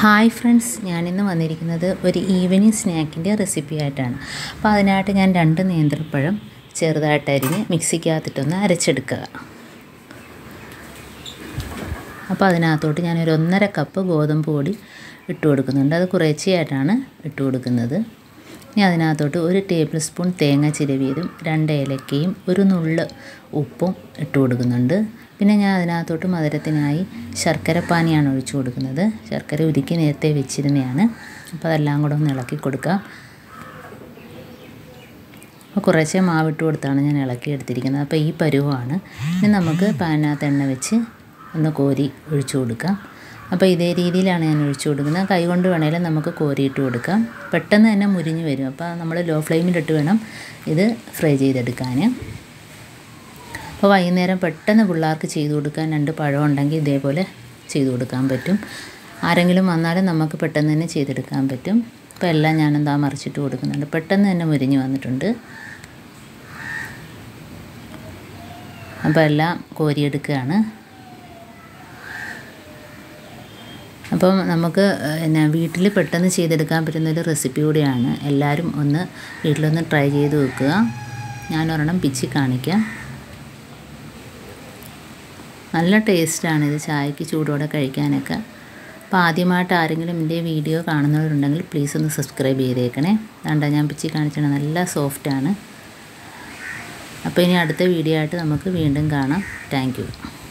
hi friends ഞാനിന്ന് വന്നിരിക്കുന്നത് ഒരു ഈവനിങ് സ്നാക്കിൻ്റെ റെസിപ്പി ആയിട്ടാണ് അപ്പോൾ അതിനായിട്ട് ഞാൻ രണ്ട് നേന്ത്രപ്പഴം ചെറുതായിട്ട് അരിഞ്ഞ് മിക്സിക്കകത്തിട്ടൊന്ന് അരച്ചെടുക്കുക അപ്പോൾ അതിനകത്തോട്ട് ഞാനൊരു ഒന്നര കപ്പ് ഗോതമ്പ് പൊടി ഇട്ട് കൊടുക്കുന്നുണ്ട് അത് കുറേശ്ശെയായിട്ടാണ് ഇട്ട് കൊടുക്കുന്നത് ഇനി അതിനകത്തോട്ട് ഒരു ടേബിൾ സ്പൂൺ തേങ്ങ ചിരവിയതും രണ്ട് ഏലക്കയും ഒരു നുള്ള് ഉപ്പും ഇട്ട് കൊടുക്കുന്നുണ്ട് പിന്നെ ഞാൻ അതിനകത്തോട്ട് മധുരത്തിനായി ശർക്കര പാനിയാണ് ഒഴിച്ചു കൊടുക്കുന്നത് ശർക്കര ഉരുക്കി നേരത്തെ വെച്ചിരുന്നതാണ് അപ്പോൾ അതെല്ലാം കൂടെ ഒന്ന് ഇളക്കി കൊടുക്കാം അപ്പോൾ കുറേശ്ശെ മാവിട്ട് കൊടുത്താണ് ഞാൻ ഇളക്കി എടുത്തിരിക്കുന്നത് അപ്പോൾ ഈ പരുവമാണ് ഇനി നമുക്ക് പാനിനകത്ത് എണ്ണ വെച്ച് ഒന്ന് കോരി ഒഴിച്ചു കൊടുക്കാം അപ്പോൾ ഇതേ രീതിയിലാണ് ഞാൻ ഒഴിച്ചു കൊടുക്കുന്നത് കൈ കൊണ്ട് വേണേലും നമുക്ക് കോരിയിട്ട് കൊടുക്കാം പെട്ടെന്ന് തന്നെ മുരിഞ്ഞ് വരും അപ്പോൾ നമ്മൾ ലോ ഫ്ലെയിമിലിട്ട് വേണം ഇത് ഫ്രൈ ചെയ്തെടുക്കാൻ അപ്പോൾ വൈകുന്നേരം പെട്ടെന്ന് പിള്ളേർക്ക് ചെയ്തു കൊടുക്കാൻ രണ്ട് പഴം ഉണ്ടെങ്കിൽ ഇതേപോലെ ചെയ്തു കൊടുക്കാൻ പറ്റും ആരെങ്കിലും വന്നാലും നമുക്ക് പെട്ടെന്ന് തന്നെ ചെയ്തെടുക്കാൻ പറ്റും അപ്പോൾ എല്ലാം ഞാനെന്താ മറിച്ചിട്ട് കൊടുക്കുന്നുണ്ട് പെട്ടെന്ന് തന്നെ മുരിഞ്ഞ് വന്നിട്ടുണ്ട് അപ്പോൾ എല്ലാം കോരിയെടുക്കുകയാണ് അപ്പം നമുക്ക് പിന്നെ വീട്ടിൽ പെട്ടെന്ന് ചെയ്തെടുക്കാൻ പറ്റുന്ന ഒരു റെസിപ്പി കൂടിയാണ് എല്ലാവരും ഒന്ന് വീട്ടിലൊന്ന് ട്രൈ ചെയ്ത് വെക്കുക ഞാൻ ഒരെണ്ണം പിച്ചി കാണിക്കാം നല്ല ടേസ്റ്റാണ് ഇത് ചായക്ക് ചൂടോടെ കഴിക്കാനൊക്കെ അപ്പോൾ ആദ്യമായിട്ട് ആരെങ്കിലും എൻ്റെ വീഡിയോ കാണുന്നവരുണ്ടെങ്കിൽ പ്ലീസ് ഒന്ന് സബ്സ്ക്രൈബ് ചെയ്തേക്കണേ വേണ്ട ഞാൻ പിച്ചി കാണിച്ചാണ് നല്ല സോഫ്റ്റാണ് അപ്പോൾ ഇനി അടുത്ത വീഡിയോ ആയിട്ട് നമുക്ക് വീണ്ടും കാണാം താങ്ക്